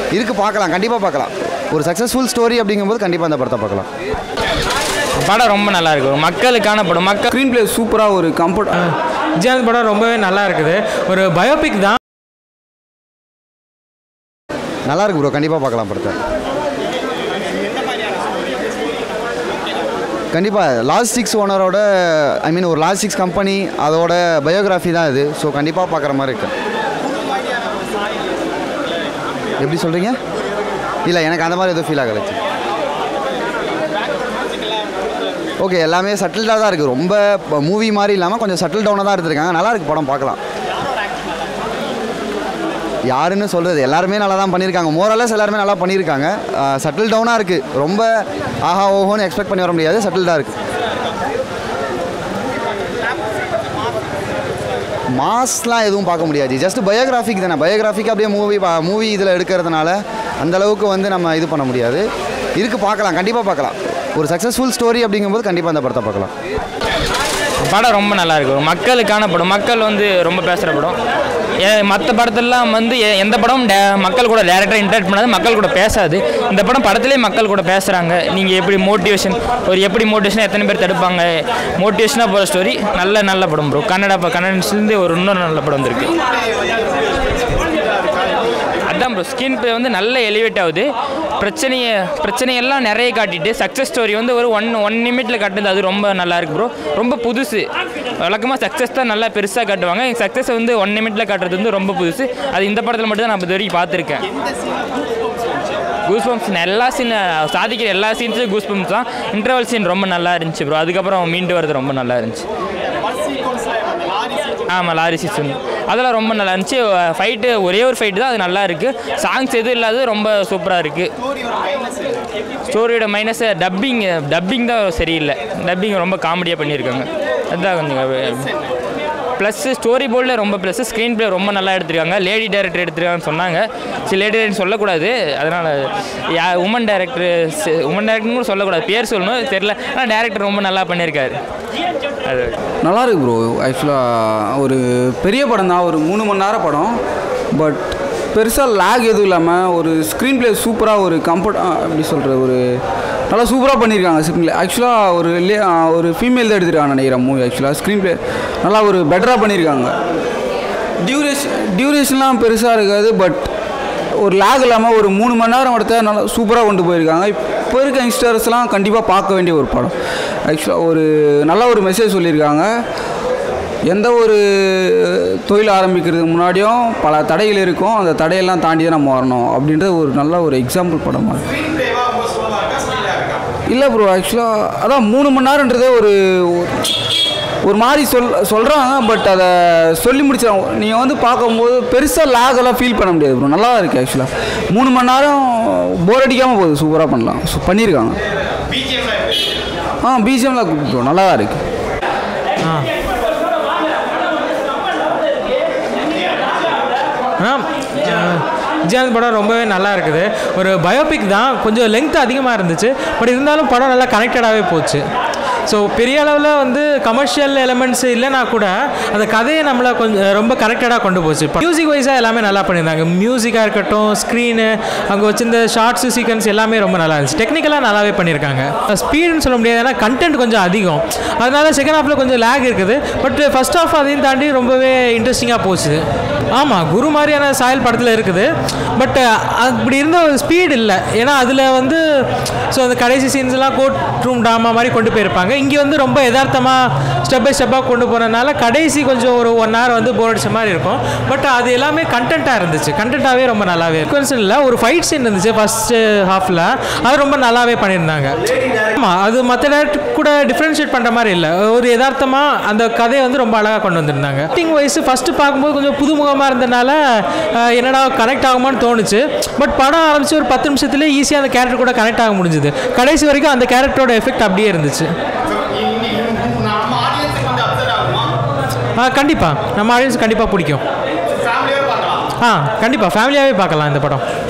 இருக்குது பார்க்கலாம் கண்டிப்பாக பார்க்கலாம் ஒரு சக்ஸஸ்ஃபுல் ஸ்டோரி அப்படிங்கும்போது கண்டிப்பாக அந்த படத்தை பார்க்கலாம் படம் ரொம்ப நல்லா இருக்கு மக்களுக்கான படம் மக்கள் ஸ்க்ரீன் பிளே சூப்பராக ஒரு கம்ஃபர்ட் விஜயகாந்த் படம் ரொம்பவே நல்லா இருக்குது ஒரு பயோபிக் தான் நல்லா இருக்கு ப்ரோ கண்டிப்பாக பார்க்கலாம் படத்தை கண்டிப்பாக லாஜிஸ்டிக்ஸ் ஓனரோட ஐ மீன் ஒரு லாஜிஸ்டிக்ஸ் கம்பெனி அதோட பயோகிராஃபி தான் இது ஸோ கண்டிப்பாக பார்க்குற மாதிரி இருக்கு எப்படி சொல்கிறீங்க இல்லை எனக்கு அந்த மாதிரி எதுவும் ஃபீல் ஆகலை ஓகே எல்லாமே சட்டில்டாக தான் இருக்குது ரொம்ப மூவி மாதிரி இல்லாமல் கொஞ்சம் சட்டில் டவுனாக தான் எடுத்திருக்காங்க நல்லா இருக்கு படம் பார்க்கலாம் யாருன்னு சொல்கிறது எல்லாருமே நல்லா தான் பண்ணியிருக்காங்க மோரலஸ் எல்லாருமே நல்லா பண்ணியிருக்காங்க சட்டில் டவுனாக இருக்குது ரொம்ப ஆஹா ஓஹோன்னு எக்ஸ்பெக்ட் பண்ணி வர முடியாது சட்டில்டாக இருக்குது மாஸ்லாம் எதுவும் பார்க்க முடியாது ஜஸ்ட் பயோகிராஃபிக் தானே பயோகிராஃபிக் அப்படியே மூவி மூவி இதில் எடுக்கிறதுனால அந்த அளவுக்கு வந்து நம்ம இது பண்ண முடியாது இருக்குது பார்க்கலாம் கண்டிப்பாக பார்க்கலாம் ஒரு சக்ஸஸ்ஃபுல் ஸ்டோரி அப்படிங்கும்போது கண்டிப்பாக அந்த படத்தை பார்க்கலாம் படம் ரொம்ப நல்லா இருக்கு மக்களுக்கான படம் மக்கள் வந்து ரொம்ப பேசுகிற படம் மற்ற படத்தெல்லாம் வந்து எ- எந்த படமும் டே- மக்கள் கூட டேரக்டாக இன்டராக்ட் பண்ணாது மக்கள் கூட பேசாது இந்த படம் படத்துலேயே மக்கள் கூட பேசுகிறாங்க நீங்கள் எப்படி மோட்டிவேஷன் ஒரு எப்படி மோட்டிவேஷன் எத்தனை பேர் தடுப்பாங்க மோட்டிவேஷனாக போகிற ஸ்டோரி நல்ல நல்ல படம் ப்ரோ கன்னடா கன்னடன்ஸ்லேருந்து ஒரு இன்னொரு நல்ல படம் வந்திருக்கு அதான் ப்ரோ ஸ்கின் ப்ளே வந்து நல்ல எலிவேட் ஆகுது பிரச்சனையை பிரச்சனையெல்லாம் நிறைய காட்டிட்டு சக்ஸஸ் ஸ்டோரி வந்து ஒரு ஒன் ஒன் நிமிட்டில் காட்டுது அது ரொம்ப நல்லா இருக்கு ப்ரோ ரொம்ப புதுசு வழக்கமாக சக்ஸஸ் தான் நல்லா பெருசாக காட்டுவாங்க சக்ஸஸ் வந்து ஒன் நிமிட்டில் காட்டுறது வந்து ரொம்ப புதுசு அது இந்த படத்தில் மட்டும் தான் நான் இது வரைக்கும் பார்த்துருக்கேன் கூஸ் பம்ப்ஸ் எல்லா சீன் சாதிக்கிற எல்லா சீன்ஸும் கூஸ் பம்ப்ஸ் தான் இன்டர்வல் சீன் ரொம்ப நல்லா இருந்துச்சு ப்ரோ அதுக்கப்புறம் மீண்டு வரது ரொம்ப நல்லா இருந்துச்சு ஆமாம் லாரி சீசன் அதெல்லாம் ரொம்ப நல்லா இருந்துச்சு ஃபைட்டு ஒரே ஒரு ஃபைட்டு தான் அது நல்லா இருக்குது சாங்ஸ் எதுவும் இல்லாத ரொம்ப சூப்பராக இருக்குது ஸ்டோரியோட மைனஸ் டப்பிங் டப்பிங் தான் சரியில்லை டப்பிங் ரொம்ப காமெடியாக பண்ணியிருக்காங்க அதுதான் கொஞ்சம் ப்ளஸ் ஸ்டோரி போர்டில் ரொம்ப ப்ளஸ் ஸ்க்ரீன் ப்ளே ரொம்ப நல்லா எடுத்திருக்காங்க லேடி டேரக்டர் எடுத்திருக்காங்கன்னு சொன்னாங்க சரி லேடி டேரக்டர் சொல்லக்கூடாது அதனால் யா உமன் டேரக்டர் உமன் டேரக்டர்னு கூட சொல்லக்கூடாது பேர் சொல்லணும் தெரில ஆனால் டேரக்டர் ரொம்ப நல்லா பண்ணியிருக்காரு அது நல்லா இருக்கு ப்ரோ ஆக்சுவலாக ஒரு பெரிய படம் தான் ஒரு மூணு மணி நேரம் படம் பட் பெருசாக லேக் எதுவும் இல்லாமல் ஒரு ஸ்க்ரீன் ப்ளே சூப்பராக ஒரு கம்ஃபர்ட் எப்படி சொல்கிறது ஒரு நல்லா சூப்பராக பண்ணியிருக்காங்க ஸ்க்ரீன் ப்ளே ஆக்சுவலாக ஒரு லே ஒரு ஃபீமேல் தான் எடுத்துருக்காங்க நினைக்கிறேன் மூவி ஆக்சுவலாக ஸ்க்ரீன் ப்ளே நல்லா ஒரு பெட்டராக பண்ணியிருக்காங்க டியூரேஷன் டியூரேஷன்லாம் பெருசாக இருக்காது பட் ஒரு லேக் இல்லாமல் ஒரு மூணு மணி நேரம் எடுத்த நல்லா சூப்பராக கொண்டு போயிருக்காங்க இப்போ இருக்க யங்ஸ்டர்ஸ்லாம் கண்டிப்பாக பார்க்க வேண்டிய ஒரு படம் ஆக்சுவலாக ஒரு நல்ல ஒரு மெசேஜ் சொல்லியிருக்காங்க எந்த ஒரு தொழில் ஆரம்பிக்கிறதுக்கு முன்னாடியும் பல தடைகள் இருக்கும் அந்த தடையெல்லாம் தாண்டி தான் நம்ம வரணும் அப்படின்றது ஒரு நல்ல ஒரு எக்ஸாம்பிள் படமாக இருக்கு இல்லை ப்ரோ ஆக்சுவலாக அதான் மூணு மணி நேரன்றதே ஒரு ஒரு மாதிரி சொல் சொல்கிறாங்க பட் அதை சொல்லி முடிச்சிடாங்க நீங்கள் வந்து பார்க்கும்போது பெருசாக லேகெல்லாம் ஃபீல் பண்ண முடியாது ப்ரோ நல்லா இருக்குது ஆக்சுவலாக மூணு மணி நேரம் போர் அடிக்காமல் போகுது சூப்பராக பண்ணலாம் ஸோ பண்ணியிருக்காங்க ஆ பிஜிஎம்லாம் ப்ரோ நல்லா தான் இருக்குது ஆ ஆனால் விஜயகாந்த் படம் ரொம்பவே நல்லா இருக்குது ஒரு பயோபிக் தான் கொஞ்சம் லெங்த் அதிகமாக இருந்துச்சு பட் இருந்தாலும் படம் நல்லா கனெக்டடாகவே போச்சு ஸோ பெரிய அளவில் வந்து கமர்ஷியல் எலமெண்ட்ஸ் இல்லைனா கூட அந்த கதையை நம்மளை கொஞ்சம் ரொம்ப கனெக்டடாக கொண்டு போச்சு மியூசிக் வைஸாக எல்லாமே நல்லா பண்ணியிருந்தாங்க மியூசிக்காக இருக்கட்டும் ஸ்க்ரீனு அங்கே வச்சிருந்த ஷார்ட்ஸு சீக்வன்ஸ் எல்லாமே ரொம்ப நல்லா இருந்துச்சு டெக்னிக்கலாக நல்லாவே பண்ணியிருக்காங்க ஸ்பீடுன்னு சொல்ல முடியாது ஏன்னா கண்டென்ட் கொஞ்சம் அதிகம் அதனால செகண்ட் ஹாஃபில் கொஞ்சம் லேக் இருக்குது பட் ஃபர்ஸ்ட் ஹாஃப் அதையும் தாண்டி ரொம்பவே இன்ட்ரெஸ்டிங்காக போச்சு ஆமாம் குரு மாதிரியான சாயல் படத்தில் இருக்குது பட் அப்படி இருந்த ஒரு ஸ்பீடு இல்லை ஏன்னா அதில் வந்து ஸோ அந்த கடைசி சீன்ஸ்லாம் கோட் ரூம் ட்ராமா மாதிரி கொண்டு போயிருப்பாங்க இங்கே வந்து ரொம்ப யதார்த்தமாக ஸ்டெப் பை ஸ்டெப்பாக கொண்டு போகிறதுனால கடைசி கொஞ்சம் ஒரு ஒன் ஹவர் வந்து போர் அடிச்ச மாதிரி இருக்கும் பட் அது எல்லாமே கண்டென்ட்டாக இருந்துச்சு கண்டென்ட்டாகவே ரொம்ப நல்லாவே சீக்வன்ஸ் இல்லை ஒரு ஃபைட் சீன் இருந்துச்சு ஃபஸ்ட்டு ஹாஃபில் அது ரொம்ப நல்லாவே பண்ணியிருந்தாங்க ஆமாம் அது மற்ற டேரக்டர் கூட டிஃப்ரென்ஷியேட் பண்ணுற மாதிரி இல்லை ஒரு யதார்த்தமாக அந்த கதையை வந்து ரொம்ப அழகாக கொண்டு வந்திருந்தாங்க ஆக்டிங் வைஸ் ஃபஸ்ட்டு பார்க்கும்போது கொஞ்சம் புதுமுகமாக இருந்தனால அஹ், என்னடா கனெக்ட் ஆகுமான்னு தோணுச்சு பட் படம் ஆரம்பிச்சு ஒரு பத்து நிமிஷத்துலேயே ஈஸியாக அந்த கேரக்டர் கூட கனெக்ட் ஆக முடிஞ்சுது கடைசி வரைக்கும் அந்த கேரக்டரோட எஃபெக்ட் அப்படியே இருந்துச்சு ஆ கண்டிப்பாக நம்ம ஆடியன்ஸ் கண்டிப்பாக பிடிக்கும் ஆ கண்டிப்பாக ஃபேமிலியாகவே பார்க்கலாம் இந்த படம்